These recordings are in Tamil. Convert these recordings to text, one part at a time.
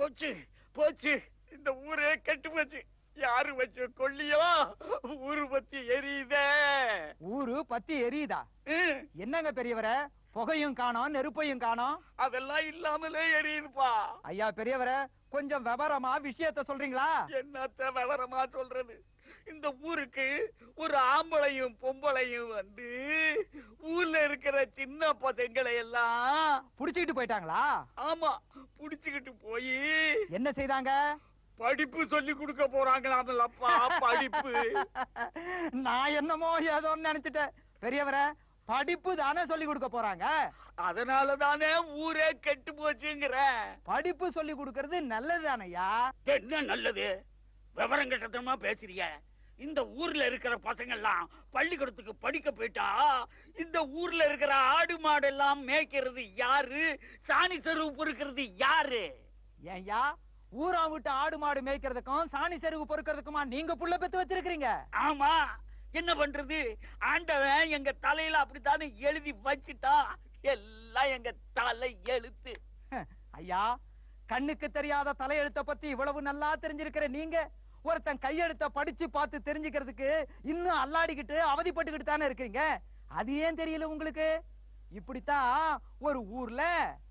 போச்சு போச்சு இந்த ஊரே கெட்டு போச்சு யாரு வச்ச கொல்லியோ ஊரு பத்தி எரியுதே ஊரு பத்தி எரியுதா ம், என்னங்க பெரியவரே புகையும் காணோம் நெருப்பையும் காணோம் அதெல்லாம் இல்லாமலே எரியுதுப்பா ஐயா பெரியவரே கொஞ்சம் விவரமா விஷயத்த சொல்றீங்களா என்னத்த விவரமா சொல்றது இந்த ஊருக்கு ஒரு ஆம்பளையும் பொம்பளையும் வந்து ஊர்ல இருக்கிற சின்ன பசங்களை எல்லாம் புடிச்சுக்கிட்டு போயிட்டாங்களா ஆமா புடிச்சுக்கிட்டு போய் என்ன செய்தாங்க படிப்பு சொல்லி கொடுக்க போறாங்களாமல்லப்பா படிப்பு நான் என்னமோ ஏதோன்னு நினைச்சிட்டேன் பெரியவரே படிப்பு தானே சொல்லி கொடுக்க போறாங்க அதனால தானே ஊரே கெட்டு போச்சுங்கிறேன் படிப்பு சொல்லி கொடுக்கறது நல்லது தானையா என்ன நல்லது விவரம் கட்டத்தனமா பேசுறீங்க இந்த ஊர்ல இருக்கிற பசங்க எல்லாம் பள்ளிக்கூடத்துக்கு படிக்க போயிட்டா இந்த ஊர்ல இருக்கிற ஆடு மாடு எல்லாம் மேய்க்கிறது யாரு சாணி செருவு பொறுக்கிறது யாரு ஏன்யா ஊரா விட்டு ஆடு மாடு மேய்க்கிறதுக்கும் சாணி செருவு பொறுக்கிறதுக்குமா நீங்க புள்ள பெத்து வச்சிருக்கீங்க ஆமா என்ன பண்றது ஆண்டவன் எங்க தலையில அப்படித்தானே எழுதி வச்சிட்டா எல்லாம் எங்க தலை எழுத்து ஐயா கண்ணுக்கு தெரியாத தலையெழுத்த பத்தி இவ்வளவு நல்லா தெரிஞ்சிருக்கிற நீங்க ஒருத்தன் கையெழுத்த படிச்சு பார்த்து தெரிஞ்சுக்கிறதுக்கு இன்னும் அல்லாடிக்கிட்டு அவதிப்பட்டுக்கிட்டு தானே இருக்கீங்க அது ஏன் தெரியல உங்களுக்கு இப்படித்தான் ஒரு ஊர்ல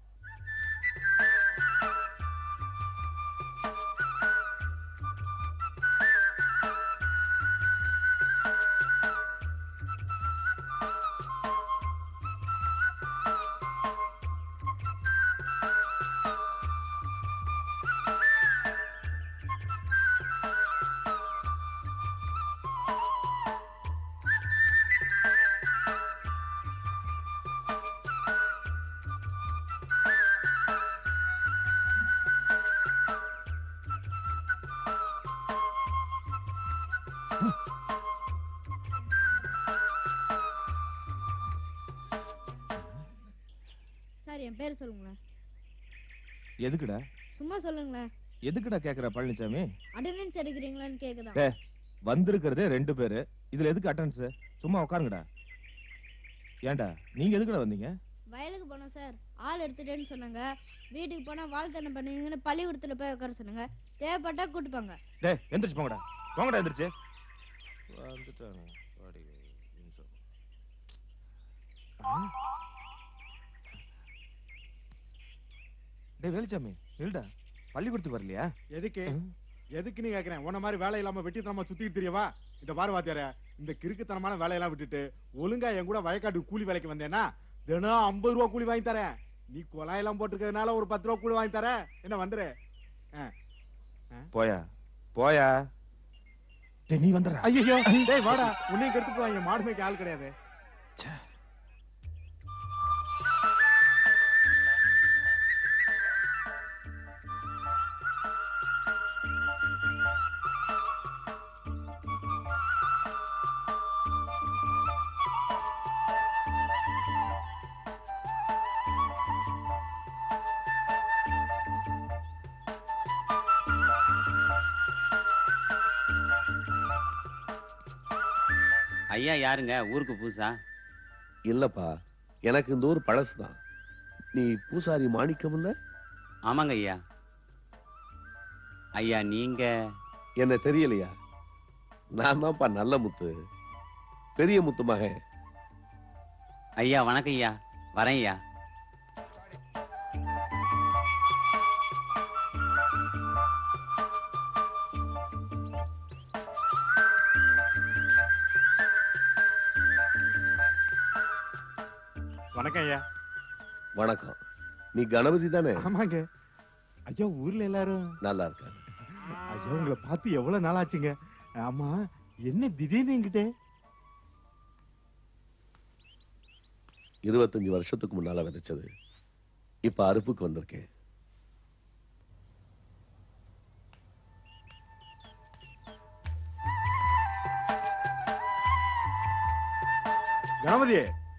சார் என் பேர் சொல்லுங்களேன் எதுக்குடா சும்மா சொல்லுங்களேன் எதுக்குடா கேக்குற பழனிசாமி அட்டெண்டன்ஸ் எடுக்கிறீங்களான்னு கேக்குதான் டேய். வந்திருக்கிறதே ரெண்டு பேரு இதுல எதுக்கு அட்டன்ஸ் சும்மா உட்காருங்கடா ஏன்டா நீங்க எதுக்குடா வந்தீங்க வயலுக்கு போனோம் சார் ஆள் எடுத்துட்டேன்னு சொன்னாங்க வீட்டுக்கு போனா வாழ்த்தனை பண்ணுவீங்கன்னு பள்ளிக்கூடத்துல போய் உட்கார சொன்னாங்க தேவைப்பட்டா கூட்டுப்பாங்க டேய் எந்திரிச்சு போங்கடா போங்கடா எந்திரிச்சு வந்துட்டாங்க வாடி, நிமிஷம். ஆ? டேய் வேலுச்சாமி நில்டா பள்ளிக்கூடத்துக்கு வரலையா எதுக்கு ம். எதுக்குன்னு கேக்குறேன் உன்ன மாதிரி வேலை இல்லாம வெட்டித்தனமா சுத்திட்டு தெரியவா இந்த பாரு வாத்தியார இந்த கிறுக்குத்தனமான வேலையெல்லாம் விட்டுட்டு ஒழுங்கா என் கூட வயக்காட்டுக்கு கூலி வேலைக்கு வந்தேன்னா தினம் ஐம்பது ரூபா கூலி வாங்கி தரேன் நீ குழாயெல்லாம் போட்டுக்கிறதுனால ஒரு பத்து ரூபா கூலி வாங்கி தரேன் என்ன வந்துரு போயா போயா டேய் நீ வந்துடுறா ஐயோ டேய் வாடா உன்னையும் கெடுத்துட்டு வாங்க மாடு மேய்க்க ஆள் கிடையாது ஐயா யாருங்க ஊருக்கு புதுசா இல்லப்பா எனக்கு இந்த ஊர் பழசுதான் நீ பூசாரி மாணிக்கம் இல்ல ஆமாங்க ஐயா ஐயா நீங்க என்ன தெரியலையா நான் தான்ப்பா நல்ல முத்து பெரிய முத்து மகன் ஐயா வணக்கம் ஐயா வரேன் ஐயா வணக்கம் ஐயா வணக்கம் நீ கணபதி தானே ஆமாங்க ஐயா ஊர்ல எல்லாரும் நல்லா இருக்க ஐயா உங்களை பார்த்து எவ்வளவு நாள் ஆச்சுங்க ஆமா என்ன திடீர்னு என்கிட்ட இருபத்தஞ்சு வருஷத்துக்கு முன்னால விதைச்சது இப்ப அறுப்புக்கு வந்திருக்கேன் கணபதி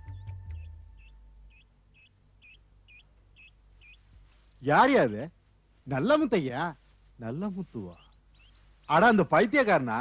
யார் அது நல்ல முத்தையா நல்ல முத்துவா அட அந்த பைத்தியக்காரனா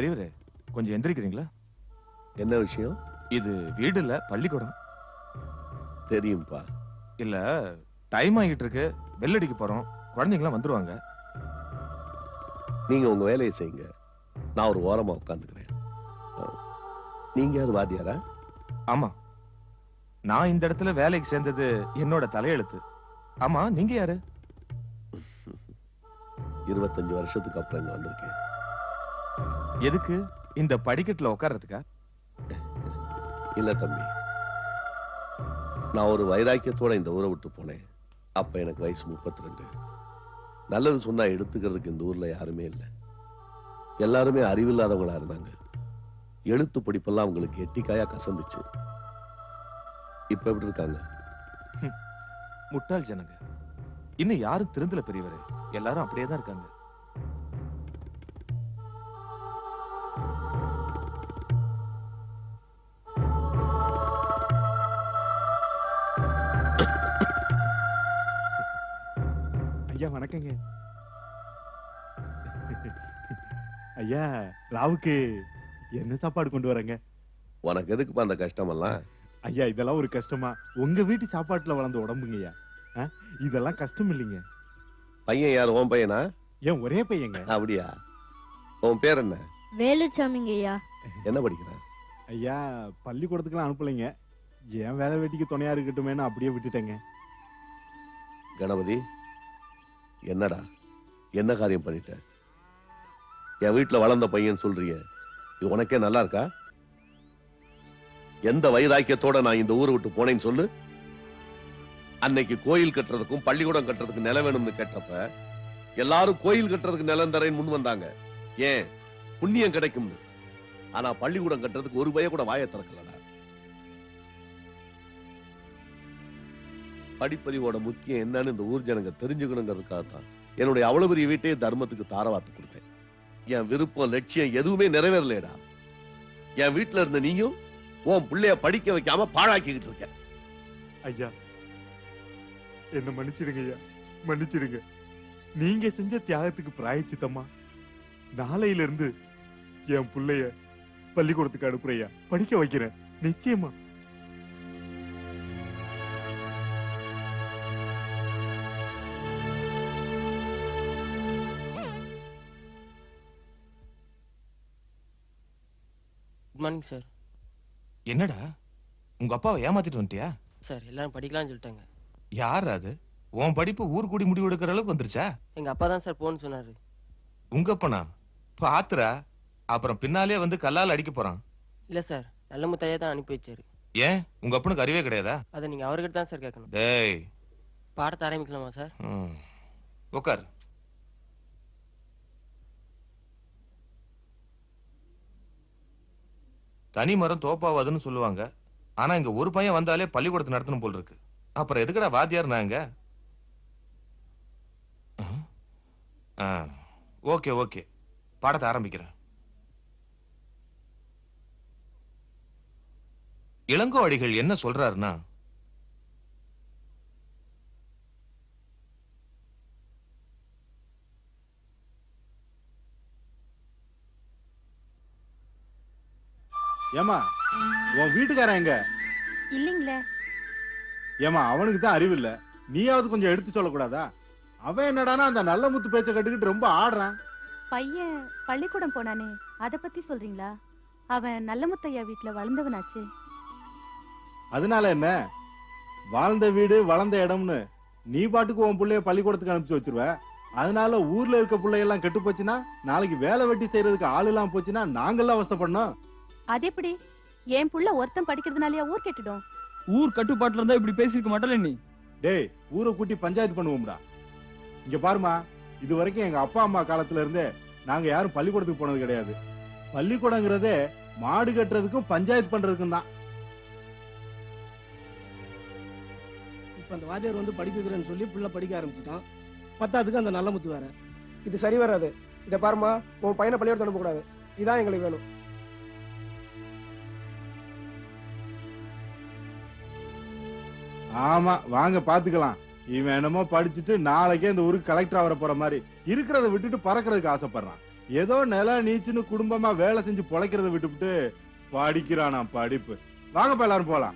பெரியவரே கொஞ்சம் எந்திரிக்கிறீங்களா என்ன விஷயம் இது வீடு இல்ல பள்ளிக்கூடம் தெரியும்பா இல்ல டைம் ஆகிட்டு இருக்கு bell அடிக்க போறோம் குழந்தைங்களாம் வந்துருவாங்க நீங்க உங்க வேலையை செய்யுங்க நான் ஒரு ஓரமா உட்காந்துக்கிறேன் நீங்க யார் வாத்தியாரா ஆமா நான் இந்த இடத்துல வேலைக்கு சேர்ந்தது என்னோட தலையெழுத்து ஆமா நீங்க யாரு இருபத்தஞ்சு வருஷத்துக்கு அப்புறம் இங்க வந்திருக்கேன் எதுக்கு இந்த படிக்கட்டுல உட்கார்றதுக்கா இல்ல தம்பி நான் ஒரு வைராக்கியத்தோட இந்த ஊரை விட்டு போனேன் அப்ப எனக்கு வயசு முப்பத்தி ரெண்டு நல்லது சொன்னா எடுத்துக்கிறதுக்கு இந்த ஊர்ல யாருமே இல்லை எல்லாருமே அறிவில்லாதவங்களா இருந்தாங்க எழுத்து படிப்பெல்லாம் அவங்களுக்கு எட்டிக்காயா கசந்துச்சு இப்ப எப்படி இருக்காங்க முட்டாள் ஜனங்க இன்னும் யாரும் திருந்தல பெரியவரே எல்லாரும் அப்படியே தான் இருக்காங்க ஐயா வணக்கங்க ஐயா ராவுக்கு என்ன சாப்பாடு கொண்டு வரேங்க உனக்கு எதுக்குப்பா அந்த கஷ்டமெல்லாம் ஐயா இதெல்லாம் ஒரு கஷ்டமா உங்க வீட்டு சாப்பாட்டுல வளர்ந்த உடம்புங்கய்யா ஆ? இதெல்லாம் கஷ்டம் இல்லைங்க பையன் யார் உன் பையனா ஏன் ஒரே பையங்க அப்படியா உன் பேர் என்ன வேலுச்சாமிங்க ஐயா என்ன படிக்கிறான் ஐயா பள்ளிக்கூடத்துக்குலாம் அனுப்பலைங்க என் வேலை வெட்டிக்கு துணையா இருக்கட்டுமேன்னு அப்படியே விட்டுட்டேங்க கணபதி என்னடா என்ன காரியம் பண்ணிட்ட என் வீட்டுல வளர்ந்த பையன் சொல்றியே இது உனக்கே நல்லா இருக்கா எந்த வைராக்கியத்தோட நான் இந்த ஊரை விட்டு போனேன்னு சொல்லு அன்னைக்கு கோயில் கட்டுறதுக்கும் பள்ளிக்கூடம் கட்டுறதுக்கு நிலம் வேணும்னு கேட்டப்ப எல்லாரும் கோயில் கட்டுறதுக்கு நிலம் தரேன்னு முன் வந்தாங்க ஏன் புண்ணியம் கிடைக்கும்னு ஆனா பள்ளிக்கூடம் கட்டுறதுக்கு ஒரு பய கூட வாயை திறக்கலடா படிப்பறிவோட முக்கியம் என்னன்னு இந்த ஊர் ஜனங்க தெரிஞ்சுக்கணுங்கிறதுக்காக தான் என்னுடைய அவ்வளவு பெரிய வீட்டையே தர்மத்துக்கு தாரவாத்து கொடுத்தேன் என் விருப்பம் லட்சியம் எதுவுமே நிறைவேறலையடா என் வீட்டுல இருந்த நீயும் உன் பிள்ளைய படிக்க வைக்காம பாழாக்கிக்கிட்டு இருக்க ஐயா என்ன மன்னிச்சிடுங்க ஐயா மன்னிச்சிடுங்க நீங்க செஞ்ச தியாகத்துக்கு பிராயச்சித்தமா நாளையில இருந்து என் புள்ளைய பள்ளிக்கூடத்துக்கு அனுப்புறையா படிக்க வைக்கிறேன் நிச்சயமா குட் மார்னிங் சார் என்னடா உங்க அப்பாவை ஏமாத்திட்டு வந்துட்டியா சார் எல்லாரும் படிக்கலாம்னு சொல்லிட்டாங்க யார் அது உன் படிப்பு ஊர் கூடி முடிவு எடுக்கிற அளவுக்கு வந்துருச்சா எங்க அப்பா தான் சார் போன்னு சொன்னாரு உங்க அப்பனா பாத்துரா அப்புறம் பின்னாலே வந்து கல்லால் அடிக்க போறான் இல்ல சார் நல்ல முத்தையா தான் அனுப்பி வச்சாரு ஏன் உங்க அப்பனுக்கு அறிவே கிடையாதா அதை நீங்க அவர்கிட்ட தான் சார் கேட்கணும் டேய் பாடத்தை ஆரம்பிக்கலாமா சார் ம். உட்கார் தனி மரம் தோப்பாவாதுன்னு சொல்லுவாங்க ஆனா இங்க ஒரு பையன் வந்தாலே பள்ளிக்கூடத்தை நடத்தணும் போல் இருக்கு அப்புறம் எதுக்குடா வாத்தியார் நாங்க ஓகே ஓகே பாடத்தை ஆரம்பிக்கிறேன் இளங்கோ அடிகள் என்ன சொல்றாருன்னா ஏமா உன் வீட்டுக்காரன் எங்க இல்லைங்களே ஏமா அவனுக்கு தான் அறிவு இல்ல நீயாவது கொஞ்சம் எடுத்து சொல்லக்கூடாதா அவன் என்னடானா அந்த நல்ல முத்து பேச்ச கட்டுக்கிட்டு ரொம்ப ஆடுறான் பையன் பள்ளிக்கூடம் போனானே அத பத்தி சொல்றீங்களா அவன் நல்ல முத்தையா வீட்டுல வளர்ந்தவனாச்சே அதனால என்ன வாழ்ந்த வீடு வளர்ந்த இடம்னு நீ பாட்டுக்கு உன் புள்ளைய பள்ளிக்கூடத்துக்கு அனுப்பிச்சு வச்சிருவ அதனால ஊர்ல இருக்க பிள்ளைகள்லாம் கெட்டு போச்சுன்னா நாளைக்கு வேலை வெட்டி செய்யறதுக்கு ஆள் எல்லாம் போச்சுன்னா நாங்கெல்லாம் அவஸ்தைப்படணும் அது எப்படி என் புள்ள ஒருத்தன் படிக்கிறதுனாலயா ஊர் கெட்டுடும் ஊர் கட்டுப்பாட்டுல இருந்தா இப்படி பேசிருக்க மாட்டல நீ டேய் ஊரை கூட்டி பஞ்சாயத்து பண்ணுவோம்டா இங்க பாருமா இது வரைக்கும் எங்க அப்பா அம்மா காலத்துல இருந்தே நாங்க யாரும் பள்ளிக்கூடத்துக்கு போனது கிடையாது பள்ளிக்கூடங்கிறதே மாடு கட்டுறதுக்கும் பஞ்சாயத்து பண்றதுக்கும் தான் இப்ப அந்த வாத்தியார் வந்து படிக்க வைக்கிறேன்னு சொல்லி புள்ள படிக்க ஆரம்பிச்சிட்டான் பத்தாத்துக்கு அந்த நல்ல முத்து வேற இது சரி வராது இதை பாருமா உன் பையனை பள்ளியோட அனுப்பக்கூடாது இதான் எங்களுக்கு வேணும் ஆமா வாங்க பாத்துக்கலாம் இவன் என்னமோ படிச்சுட்டு நாளைக்கே இந்த ஊருக்கு கலெக்டர் ஆகிற போற மாதிரி இருக்கிறத விட்டுட்டு பறக்கிறதுக்கு ஆசைப்படுறான் ஏதோ நில நீச்சுன்னு குடும்பமா வேலை செஞ்சு பொழைக்கிறத விட்டுவிட்டு படிக்கிறானா படிப்பு வாங்கப்பா எல்லாரும் போலாம்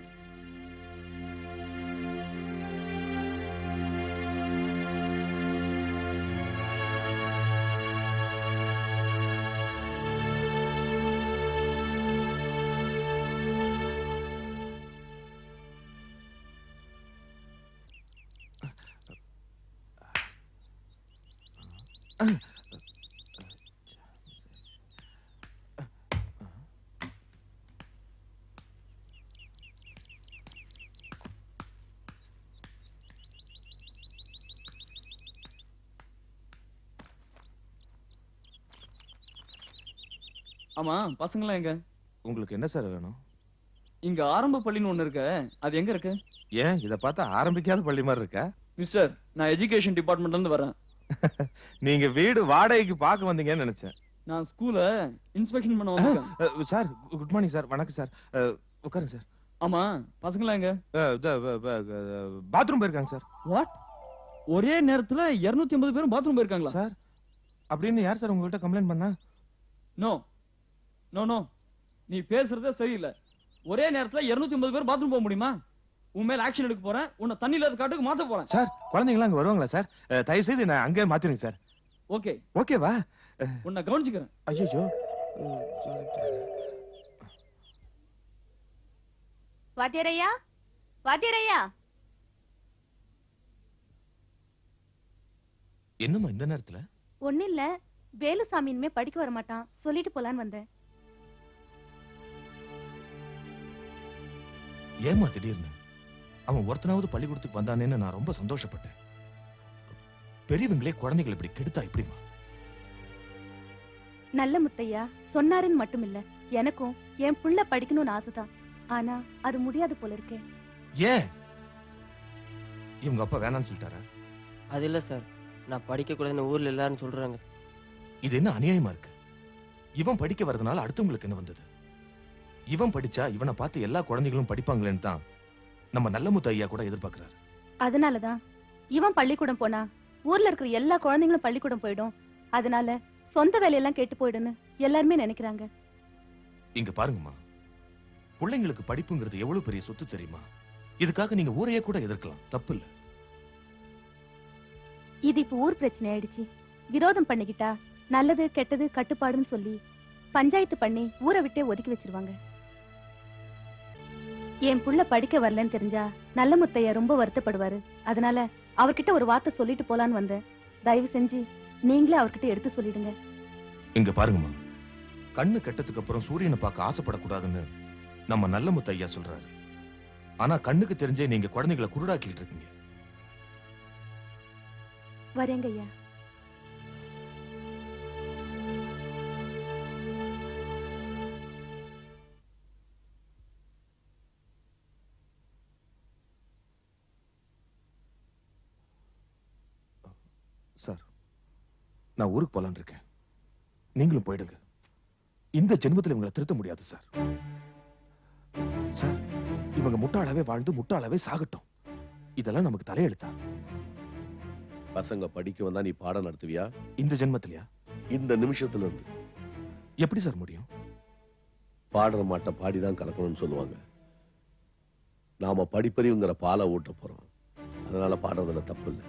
ஆமா பசங்களாம் எங்க உங்களுக்கு என்ன சார் வேணும் இங்க ஆரம்ப பள்ளின்னு ஒண்ணு இருக்கு அது எங்க இருக்கு ஏன் இத பார்த்தா ஆரம்பிக்காத பள்ளி மாதிரி இருக்கா மிஸ்டர் நான் எஜுகேஷன் டிபார்ட்மெண்ட்ல இருந்து வரேன் நீங்க வீடு வாடகைக்கு பார்க்க வந்தீங்கன்னு நினைச்சேன் நான் ஸ்கூல இன்ஸ்பெக்ஷன் பண்ண வந்திருக்கேன் அஹ், சார் குட் மார்னிங் சார் வணக்கம் சார் அஹ், உட்காருங்க சார் ஆமா பசங்களாம் எங்க பாத்ரூம் போயிருக்காங்க சார் வாட் ஒரே நேரத்துல 250 ஐம்பது பேரும் பாத்ரூம் போயிருக்காங்களா சார் அப்படின்னு யார் சார் உங்ககிட்ட கம்ப்ளைண்ட் பண்ணா நோ நோ நோ நீ பேசுறதே சரியில்லை ஒரே நேரத்துல 250 ஐம்பது பேர் பாத்ரூம் போக முடியுமா உன் மேல ஆக்ஷன் எடுக்க போறேன் உன்னை தண்ணி இல்லாத காட்டுக்கு மாத்த போறேன் சார் குழந்தைங்களாம் அங்க வருவாங்களா சார் அஹ், தயவு செய்து நான் அங்கேயே மாத்திருங்க சார் ஓகே ஓகேவா உன்னை கவனிச்சுக்கிறேன் ஐயோ வாத்தியாரையா வாத்தியாரையா என்னம்மா இந்த நேரத்துல ஒண்ணும் இல்ல வேலுசாமி இனிமே படிக்க வர மாட்டான் சொல்லிட்டு போலான்னு வந்தேன் ஏமா திடீர்னு அவன் ஒருத்தனாவது பள்ளிக்கூடத்துக்கு வந்தானேன்னு நான் ரொம்ப சந்தோஷப்பட்டேன் பெரியவங்களே குழந்தைகள் இப்படி கெடுத்தா இப்படிமா நல்ல முத்தையா சொன்னாருன்னு மட்டும் இல்ல எனக்கும் என் புள்ள படிக்கணும்னு ஆசைதான் ஆனா அது முடியாது போல இருக்கே ஏன் இவங்க அப்பா வேணாம்னு சொல்லிட்டாரா அது இல்ல சார் நான் படிக்க கூடாதுன்னு ஊர்ல எல்லாரும் சொல்றாங்க இது என்ன அநியாயமா இருக்கு இவன் படிக்க வர்றதுனால அடுத்தவங்களுக்கு என்ன வந்தது இவன் படிச்சா இவனை பார்த்து எல்லா குழந்தைகளும் படிப்பாங்களேன்னு தான் நம்ம நல்ல முத்து ஐயா கூட எதிர்பார்க்கிறாரு அதனாலதான் இவன் பள்ளிக்கூடம் போனா ஊர்ல இருக்கிற எல்லா குழந்தைங்களும் பள்ளிக்கூடம் போயிடும் அதனால சொந்த வேலையெல்லாம் கெட்டு போயிடுன்னு எல்லாருமே நினைக்கிறாங்க இங்க பாருங்கம்மா பிள்ளைங்களுக்கு படிப்புங்கிறது எவ்வளவு பெரிய சொத்து தெரியுமா இதுக்காக நீங்க ஊரையே கூட எதிர்க்கலாம் தப்பு இல்ல இது இப்ப ஊர் பிரச்சனை ஆயிடுச்சு விரோதம் பண்ணிக்கிட்டா நல்லது கெட்டது கட்டுப்பாடுன்னு சொல்லி பஞ்சாயத்து பண்ணி ஊரை விட்டே ஒதுக்கி வச்சிருவாங்க என் புள்ள படிக்க வரலன்னு தெரிஞ்சா நல்ல முத்தையா ரொம்ப வருத்தப்படுவாரு அதனால அவர்கிட்ட ஒரு வார்த்தை சொல்லிட்டு போலான்னு வந்தேன் தயவு செஞ்சு நீங்களே அவர்கிட்ட எடுத்து சொல்லிடுங்க இங்க பாருங்கம்மா கண்ணு கெட்டதுக்கு அப்புறம் சூரியனை பார்க்க ஆசைப்படக்கூடாதுன்னு நம்ம நல்ல முத்து ஐயா சொல்றாரு ஆனா கண்ணுக்கு தெரிஞ்சே நீங்க குழந்தைகளை குருடாக்கிட்டு இருக்கீங்க வரேங்க ஐயா சார் நான் ஊருக்கு போலான்னு இருக்கேன் நீங்களும் போயிடுங்க இந்த ஜென்மத்தில் இவங்களை திருத்த முடியாது சார் சார் இவங்க முட்டாளாவே வாழ்ந்து முட்டாளாவே சாகட்டும் இதெல்லாம் நமக்கு தலையெழுத்தா பசங்க படிக்க வந்தா நீ பாடம் நடத்துவியா இந்த ஜென்மத்திலயா இந்த நிமிஷத்துல இருந்து எப்படி சார் முடியும் பாடுற மாட்டை பாடிதான் கலக்கணும்னு சொல்லுவாங்க நாம படிப்பறிவுங்கிற பாலை ஊட்ட போறோம் அதனால பாடுறதுல தப்பு இல்லை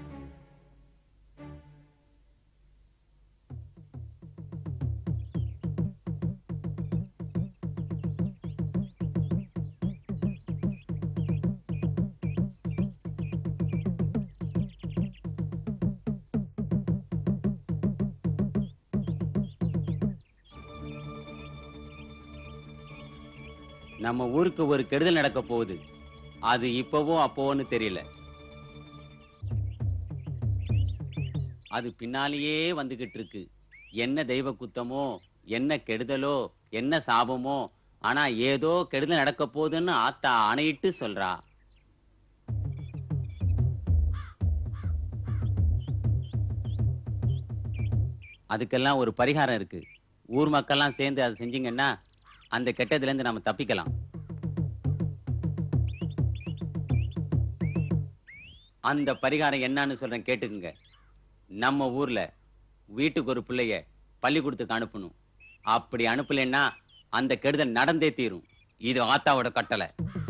நம்ம ஊருக்கு ஒரு கெடுதல் நடக்க போகுது அது இப்பவோ அப்போன்னு தெரியல அது பின்னாலேயே வந்துகிட்டு இருக்கு என்ன தெய்வ குத்தமோ என்ன கெடுதலோ என்ன சாபமோ ஆனா ஏதோ கெடுதல் நடக்க போகுதுன்னு ஆத்தா ஆணையிட்டு சொல்றா அதுக்கெல்லாம் ஒரு பரிகாரம் இருக்கு ஊர் மக்கள்லாம் சேர்ந்து அதை செஞ்சீங்கன்னா அந்த கெட்டதுல இருந்து நம்ம தப்பிக்கலாம் அந்த பரிகாரம் என்னன்னு சொல்றேன் கேட்டுக்குங்க நம்ம ஊர்ல வீட்டுக்கு ஒரு பிள்ளைய பள்ளிக்கூடத்துக்கு அனுப்பணும் அப்படி அனுப்பலைன்னா அந்த கெடுதல் நடந்தே தீரும் இது ஆத்தாவோட கட்டளை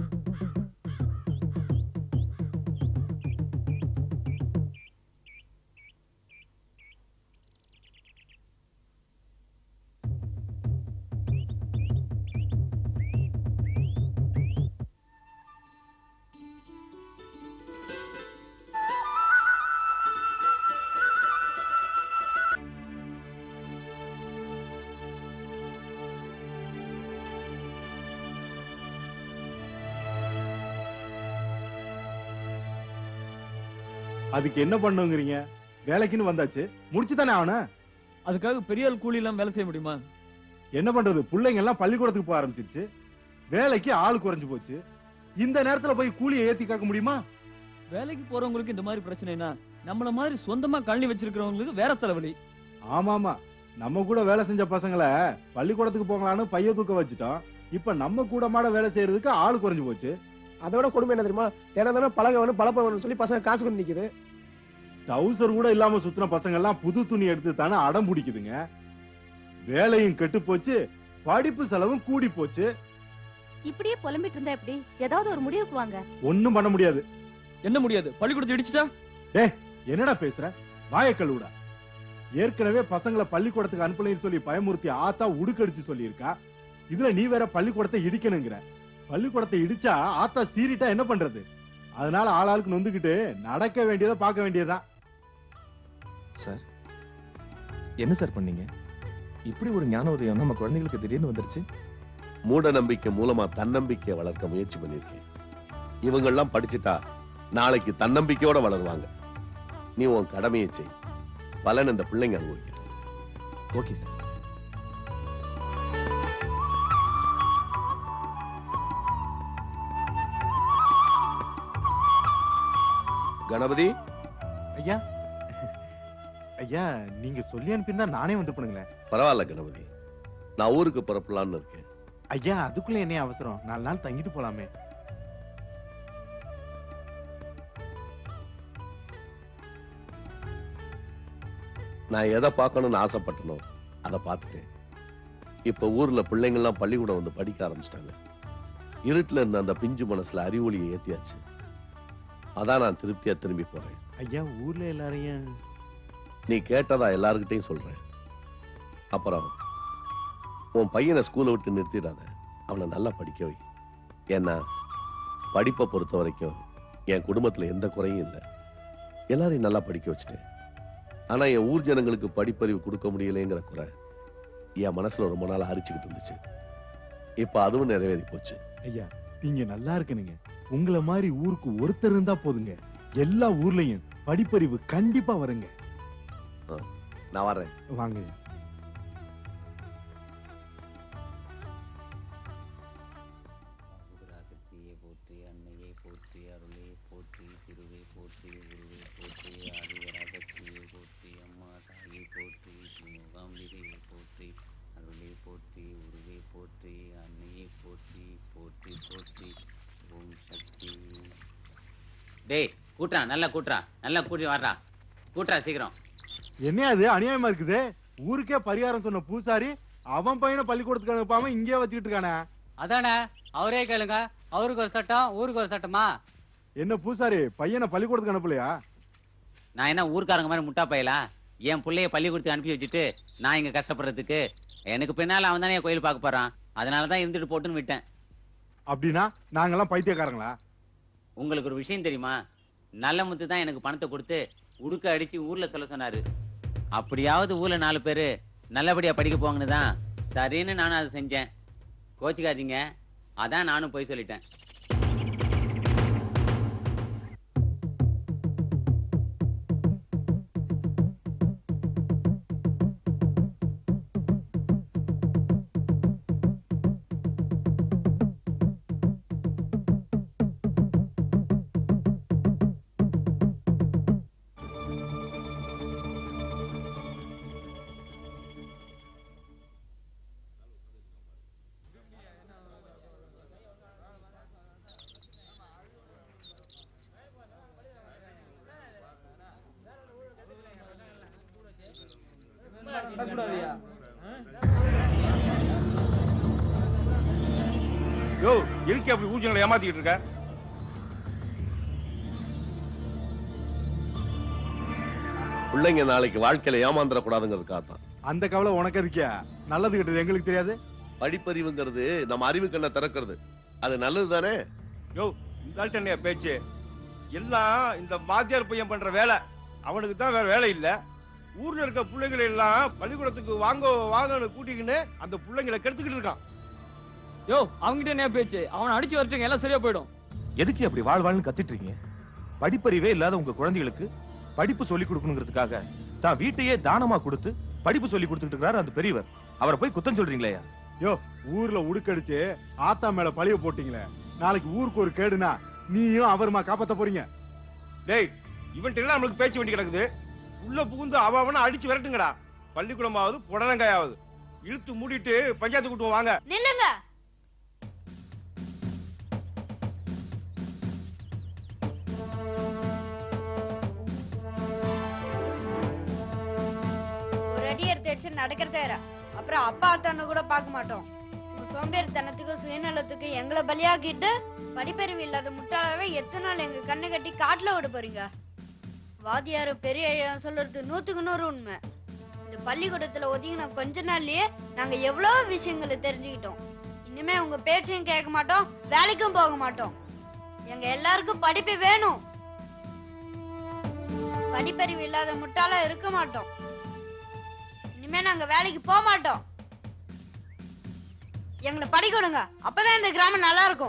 அதுக்கு என்ன பண்ணுங்கிறீங்க வேலைக்குன்னு வந்தாச்சு முடிச்சு தானே ஆகணும் அதுக்காக பெரிய ஆள் கூலி எல்லாம் வேலை செய்ய முடியுமா என்ன பண்றது பிள்ளைங்க எல்லாம் பள்ளிக்கூடத்துக்கு போக ஆரம்பிச்சிருச்சு வேலைக்கு ஆள் குறைஞ்சு போச்சு இந்த நேரத்துல போய் கூலியை ஏத்தி காக்க முடியுமா வேலைக்கு போறவங்களுக்கு இந்த மாதிரி பிரச்சனைனா நம்மள மாதிரி சொந்தமா கழனி வச்சிருக்கிறவங்களுக்கு வேற தலைவலி ஆமா ஆமா நம்ம கூட வேலை செஞ்ச பசங்களை பள்ளிக்கூடத்துக்கு போகலான்னு பைய தூக்க வச்சுட்டோம் இப்ப நம்ம கூட மாட வேலை செய்யறதுக்கு ஆள் குறைஞ்சு போச்சு அதோட கொடுமை என்ன தெரியுமா தினம் தினம் பழக வேணும் பழப்ப வேணும்னு சொல்லி பசங்க காசு வந்து நிக்குது டவுசர் கூட இல்லாம சுத்தின பசங்க எல்லாம் புது துணி எடுத்து தானே அடம் பிடிக்குதுங்க வேலையும் கெட்டு போச்சு படிப்பு செலவும் கூடி போச்சு இப்படியே புலம்பிட்டு இருந்தா எப்படி ஏதாவது ஒரு முடிவுக்கு வாங்க ஒண்ணும் பண்ண முடியாது என்ன முடியாது பள்ளிக்கூடத்தை இடிச்சிட்டா டேய் என்னடா பேசுற வாய கழுவுடா ஏற்கனவே பசங்களை பள்ளிக்கூடத்துக்கு அனுப்பலைன்னு சொல்லி பயமுறுத்தி ஆத்தா உடுக்கடிச்சு சொல்லியிருக்கா இதுல நீ வேற பள்ளிக்கூடத்தை இடிக்கணுங்கிற பள்ளிக்கூடத்தை இடிச்சா ஆத்தா சீறிட்டா என்ன பண்றது அதனால ஆளாளுக்கு நொந்துக்கிட்டு நடக்க வேண்டியதை பார்க்க வேண்டியதுதான் சார் என்ன சார் பண்ணீங்க இப்படி ஒரு ஞான உதயம் நம்ம குழந்தைகளுக்கு திடீர்னு வந்துருச்சு மூட நம்பிக்கை மூலமா தன்னம்பிக்கையை வளர்க்க முயற்சி பண்ணிருக்கேன் இவங்கெல்லாம் படிச்சுட்டா நாளைக்கு தன்னம்பிக்கையோட வளருவாங்க நீ உன் கடமையை செய் பலன் இந்த பிள்ளைங்க அனுபவிக்கட்டும் ஓகே சார் கணபதி ஐயா ஐயா நீங்க சொல்லி அனுப்பியிருந்தா நானே வந்து பண்ணுங்களேன் பரவாயில்ல கணபதி நான் ஊருக்கு புறப்படலான்னு இருக்கேன் ஐயா அதுக்குள்ள என்ன அவசரம் நாலு நாள் தங்கிட்டு போலாமே நான் எதை பார்க்கணும்னு ஆசைப்பட்டனோ அதை பார்த்துட்டேன் இப்ப ஊர்ல பிள்ளைங்கள்லாம் பள்ளிக்கூடம் வந்து படிக்க ஆரம்பிச்சிட்டாங்க இருட்டுல இருந்த அந்த பிஞ்சு மனசுல அறிவொளியை ஏத்தியாச்சு அதான் நான் திருப்தியா திரும்பி போறேன் ஐயா ஊர்ல எல்லாரையும் நீ கேட்டதா எல்லாருக்கிட்டையும் சொல்றேன் அப்புறம் உன் பையனை ஸ்கூலை விட்டு நிறுத்திடாத அவனை நல்லா படிக்க வை ஏன்னா படிப்பை பொறுத்த வரைக்கும் என் குடும்பத்துல எந்த குறையும் இல்லை எல்லாரையும் நல்லா படிக்க வச்சுட்டேன் ஆனா என் ஊர் ஜனங்களுக்கு படிப்பறிவு கொடுக்க முடியலைங்கிற குறை என் மனசுல ரொம்ப நாள் அரிச்சுக்கிட்டு இருந்துச்சு இப்ப அதுவும் நிறைவேறி போச்சு ஐயா நீங்க நல்லா இருக்கணுங்க உங்கள மாதிரி ஊருக்கு ஒருத்தர் இருந்தா போதுங்க எல்லா ஊர்லயும் படிப்பறிவு கண்டிப்பா வருங்க நான் வரேன் வாங்க சக்தியை போற்றி அன்னையை போற்றி அருளை போற்றி திருவை போற்றி குருவை போற்றி ஆதிவராசக்தியை போற்றி அம்மா தாயை போற்றி மூகாம்பிகையை போற்றி அருளை போற்றி உருவை போற்றி அன்னையை போற்றி போற்றி போற்றி ஓம் சக்தி டேய் கூட்டுறா நல்லா கூட்டுறா நல்லா கூட்டி வர்றா கூட்டுறா சீக்கிரம் என்ன அது அநியாயமா இருக்குது ஊருக்கே பரிகாரம் சொன்ன பூசாரி அவன் பையனை பள்ளிக்கூடத்துக்கு அனுப்பாம இங்கே வச்சுக்கிட்டு இருக்கானே அதானே அவரே கேளுங்க அவருக்கு ஒரு சட்டம் ஊருக்கு ஒரு சட்டமா என்ன பூசாரி பையனை பள்ளிக்கூடத்துக்கு அனுப்பலையா நான் என்ன ஊர்க்காரங்க மாதிரி முட்டா பயலா என் பிள்ளைய பள்ளிக்கூடத்துக்கு அனுப்பி வச்சுட்டு நான் இங்க கஷ்டப்படுறதுக்கு எனக்கு பின்னால அவன் தானே கோயில் பார்க்க போறான் அதனால தான் இருந்துட்டு போட்டுன்னு விட்டேன் அப்படின்னா நாங்கெல்லாம் பைத்தியக்காரங்களா உங்களுக்கு ஒரு விஷயம் தெரியுமா நல்ல முத்து தான் எனக்கு பணத்தை கொடுத்து உடுக்க அடிச்சு ஊர்ல சொல்ல சொன்னாரு அப்படியாவது ஊர்ல நாலு பேரு நல்லபடியா படிக்க போங்கன்னு தான் சரின்னு நானும் அதை செஞ்சேன் கோச்சிக்காதீங்க அதான் நானும் போய் சொல்லிட்டேன் எதுக்கு அப்படி ஊஞ்சலை ஏமாத்திக்கிட்டு இருக்க பிள்ளைங்க நாளைக்கு வாழ்க்கையில ஏமாந்துடக்கூடாதுங்கிறதுக்காக தான் அந்த கவலை உனக்கு இருக்கியா நல்லது கெட்டது எங்களுக்கு தெரியாது படிப்பறிவுங்கிறது நம்ம அறிவு கண்ணை திறக்கிறது அது நல்லது தானே யோ இந்த ஆள்கிட்ட என்னையா பேச்சு எல்லாம் இந்த வாத்தியார் பையன் பண்ற வேலை அவனுக்கு தான் வேற வேலை இல்ல ஊர்ல இருக்க பிள்ளைங்களை எல்லாம் பள்ளிக்கூடத்துக்கு வாங்க வாங்கன்னு கூட்டிக்கின்னு அந்த பிள்ளைங்களை கெடுத்துக்கிட்டு இருக்கான் யோ அவங்கிட்ட என்ன பேச்சு அவனை அடிச்சு வரட்டுங்க எல்லாம் சரியா போயிடும் எதுக்கு அப்படி வாழ் வாழ்னு கத்திட்டு இருக்கீங்க படிப்பறிவே இல்லாத உங்க குழந்தைகளுக்கு படிப்பு சொல்லி கொடுக்கணுங்கிறதுக்காக தான் வீட்டையே தானமா கொடுத்து படிப்பு சொல்லி கொடுத்துட்டு இருக்காரு அந்த பெரியவர் அவரை போய் குத்தம் சொல்றீங்களே யோ ஊர்ல உடுக்கடிச்சு ஆத்தா மேல பழிய போட்டீங்களே நாளைக்கு ஊருக்கு ஒரு கேடுனா நீயும் அவருமா காப்பாத்த போறீங்க டேய் இவன்ட்டு எல்லாம் நம்மளுக்கு பேச்சு வேண்டி கிடக்குது உள்ள புகுந்து அவ அவனை அடிச்சு விரட்டுங்கடா பள்ளிக்கூடமாவது புடலங்காயாவது இழுத்து மூடிட்டு பஞ்சாயத்து கூட்டுவோம் வாங்க நில்லுங்க ஒரு அடி எடுத்து வச்சு நடக்கிறதே இல்ல. அப்புறம் அப்பா அத்தான்னு கூட பார்க்க மாட்டோம் உங்க சோம்பேறித்தனத்துக்கும் சுயநலத்துக்கும் எங்களை பலியாக்கிட்டு படிப்பறிவு இல்லாத முட்டாளாவே எத்தனை நாள் எங்க கண்ணை கட்டி காட்டுல விட போறீங்க வாத்தியாரு பெரிய ஐயா சொல்றது நூத்துக்கு நூறு உண்மை இந்த பள்ளிக்கூடத்துல ஒதுங்கின கொஞ்ச நாள்லயே நாங்க எவ்வளவு விஷயங்களை தெரிஞ்சுக்கிட்டோம் இனிமே உங்க பேச்சையும் கேட்க மாட்டோம் வேலைக்கும் போக மாட்டோம் எங்க எல்லாருக்கும் படிப்பு வேணும் படிப்பறிவு இல்லாத முட்டாளா இருக்க மாட்டோம் இனிமே நாங்க வேலைக்கு போக மாட்டோம் எங்களை படிக்க விடுங்க அப்பதான் இந்த கிராமம் நல்லா இருக்கும்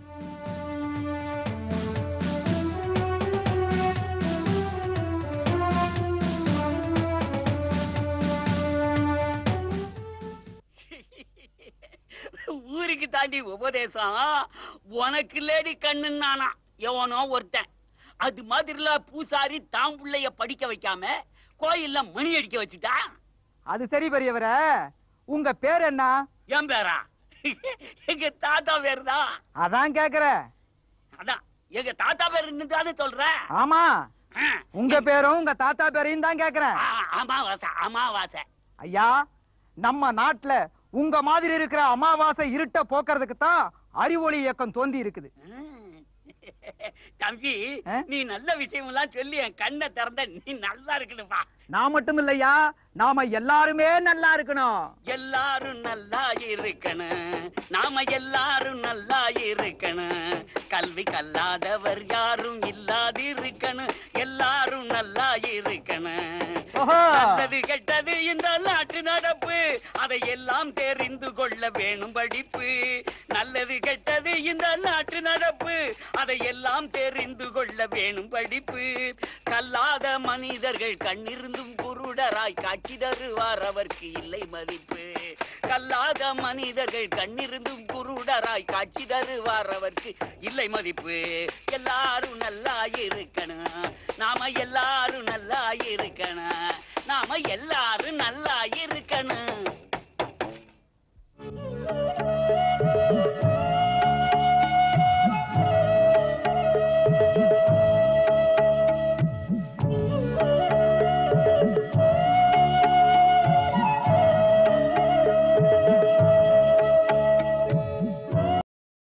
ஊருக்கு தாண்டி உபதேசம் உனக்கு லேடி கண்ணுன்னானா எவனோ ஒருத்தன் அது மாதிரிலாம் பூசாரி தாம் புள்ளைய படிக்க வைக்காம கோயில்ல மணி அடிக்க வச்சுட்டா அது சரி பெரியவரே உங்க பேர் என்ன என் பேரா எங்க தாத்தா பேர் தான் அதான் கேக்குறேன் அதான் எங்க தாத்தா பேர் தானே சொல்றேன் ஆமா உங்க பேரும் உங்க தாத்தா பேரையும் தான் கேக்குறேன் அமாவாசை அமாவாசை ஐயா நம்ம நாட்டுல உங்க மாதிரி இருக்கிற அமாவாசை இருட்ட போக்குறதுக்கு தான் அறிவொளி இயக்கம் தோண்டி இருக்குது தம்பி நீ நல்ல விஷயம் எல்லாம் சொல்லி என் கண்ணை திறந்த நீ நல்லா இருக்கணும்பா நான் மட்டும் இல்லையா நாம எல்லாருமே நல்லா இருக்கணும் எல்லாரும் நல்லா இருக்கணும் நாம எல்லாரும் நல்லா இருக்கணும் கல்வி கல்லாதவர் யாரும் இல்லாது இருக்கணும் எல்லாரும் நல்லா இருக்கணும் ஓஹோ. நல்லது கெட்டது இந்த நாட்டு நடப்பு அதை எல்லாம் தெரிந்து கொள்ள வேணும் படிப்பு நல்லது கெட்டது இந்த நாட்டு நடப்பு அதை எல்லாம் தெரிந்து கொள்ள வேணும் படிப்பு கல்லாத மனிதர்கள் கண்ணிருந்தும் குருடராய் காட்சி தருவார் அவர்க்கு இல்லை மதிப்பு கல்லாத மனிதர்கள் கண்ணிருந்தும் குருடராய் காட்சி தருவார் அவர்க்கு இல்லை மதிப்பு எல்லாரும் நல்லா இருக்கணும் நாம எல்லாரும் நல்லா இருக்கணும் நாம எல்லாரும் நல்லா